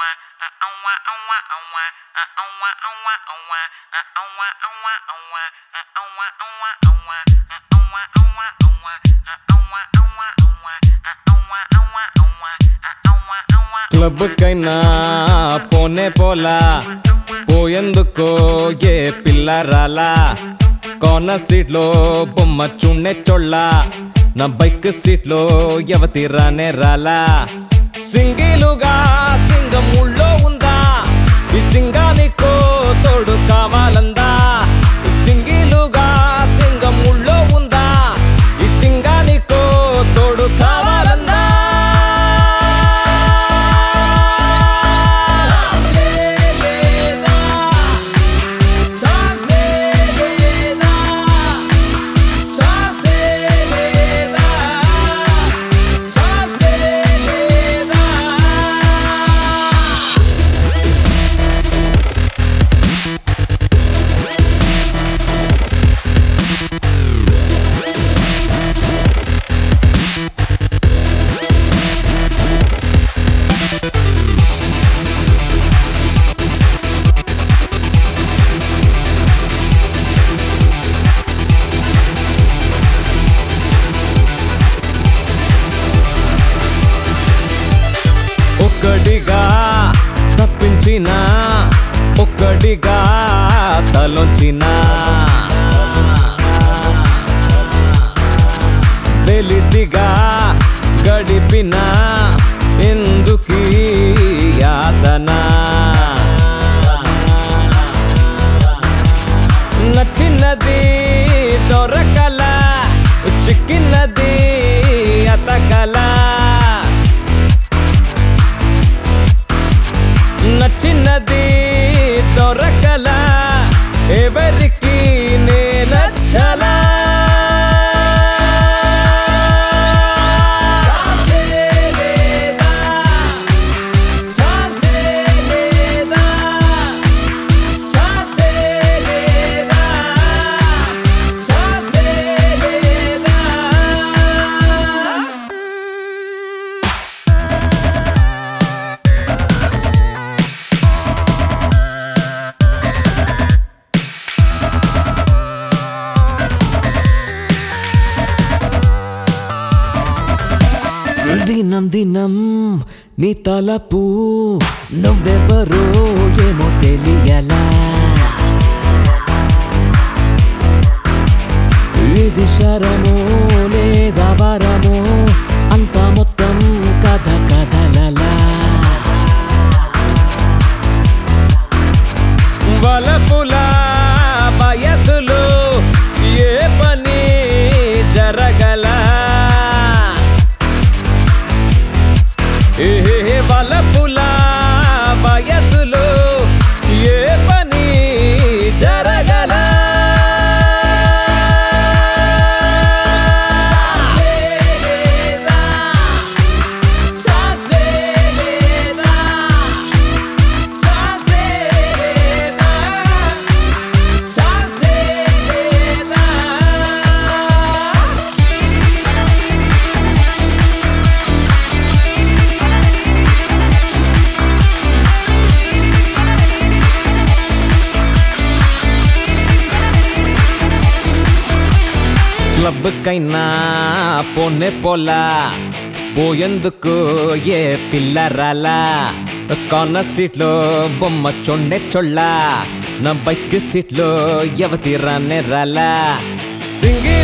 క్లబ్కైనా పోనే పోలా పోయేందుకో ఏ పిల్ల రాలా కార్నర్ సీట్లో బొమ్మ చున్నే చొళ్ళ నా బైక్ సీట్లో యవతి రానే రాలా సింగిలుగా సింగం ఊళ్ళో ఉందా ఈ సింగానికో తోడు కావాలందా సింగిలుగా సింగం ఊళ్ళో ఉందా ఈ సింగానికో తోడు కావాలందా ఒక్కడిగా తప్పించిన ఒక్కడిగా తలొంచిన వెలితిగా గడిపిన ఎందుకీ యాతన నచ్చినది దొరకల చిక్కినది అతకల నచ్చినది దొరకల ఎవరికి నే నచ్చలా దినం దినం నీ తలపు నువ్వెవరో ఏమో తెలియలా ఇది శరమో లేదా వరమో అంత మొత్తం కథ కథలలా వలపుల వయసులో ఏ పని జరగల ఏ వలపుల వయసులో ఏ పని జరగల క్లబ్కైనా పోనే పోలా పోయేందుకు ఏ పిల్ల రాలా కార్నర్ సీట్లో బొమ్మ చొండే చొళ్ళ నా బైక్ సీట్లో యవతి రానే రాలా సింగి